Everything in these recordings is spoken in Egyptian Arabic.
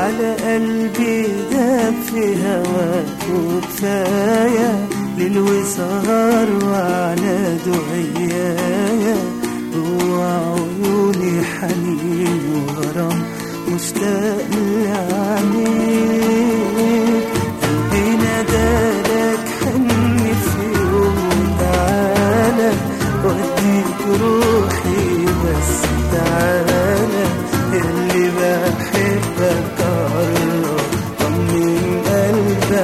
على قلبي داب في هواك وكفاية ليل وسهر وعلى دعيايا جوا عيوني حنين وغرام مشتاق لعينيك قلبي نادالك حني في يوم تعالى وديك روحي بس تعالى اللي بحبك قرب طمن قلبي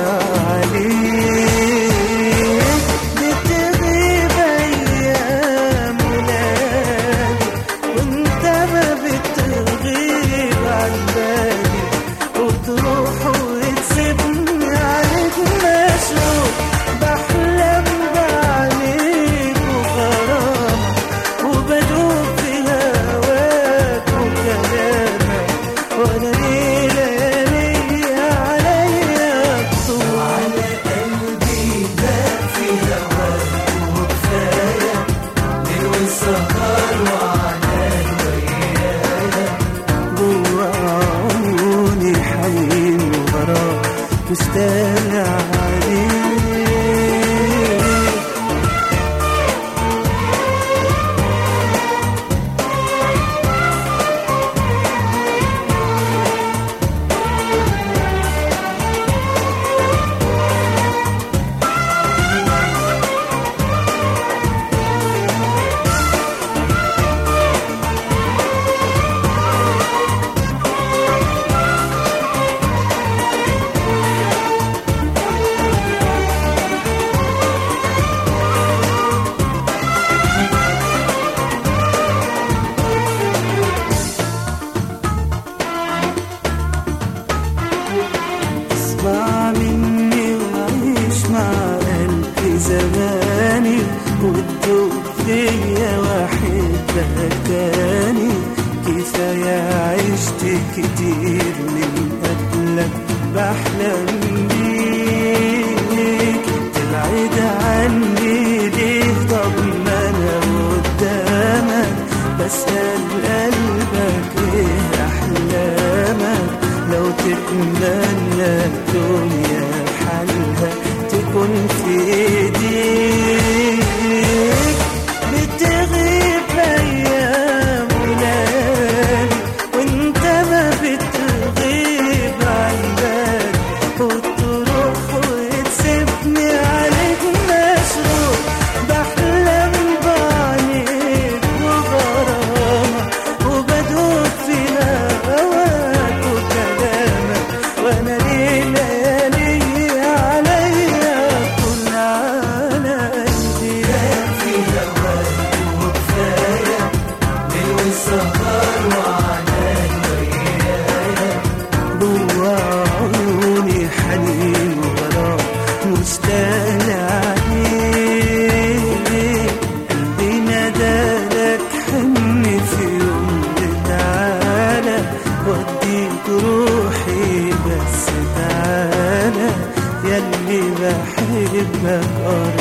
عليك بتغيب ايام ولادي وانت ما بتغيب عن بالي وتروح وتسيبني عليك مشروط بحلم بعليك وغرامك وبدوب في هواك وكلامك وانا ليلة ليلة عليا طول على قلبي داب في هواك وكفاية ليل والسهر وعلى الويايا جوا عيوني حنين وغرام مشتاق عليك اسمع مني وعيش مع قلبي زماني وتدوب فيا واحبك تاني كفاية عشت كتير من قبلك بحلم بيك تبعد عني ليه طب ما انا قدامك بسأل قلبك ايه احلامك لو تتمنى الدنيا حالها تكون في ايديك بتغيب ايام ولادي وانت ما بتغيب عن بالي وتروح وتسيبني عليك مشروط بحلم بعينيك وغرامك وبدوب في هواك وكلامك وانا ليلة ليالي عليا كل على قلبي في هواك وكفاية ليل والسهر وعلى الويايا جوا عيوني حنين وغرام مشتاق عليك قلبي نادالك حن في يوم تعالى وديك روحي بس تعالى ياللي بحبك قرب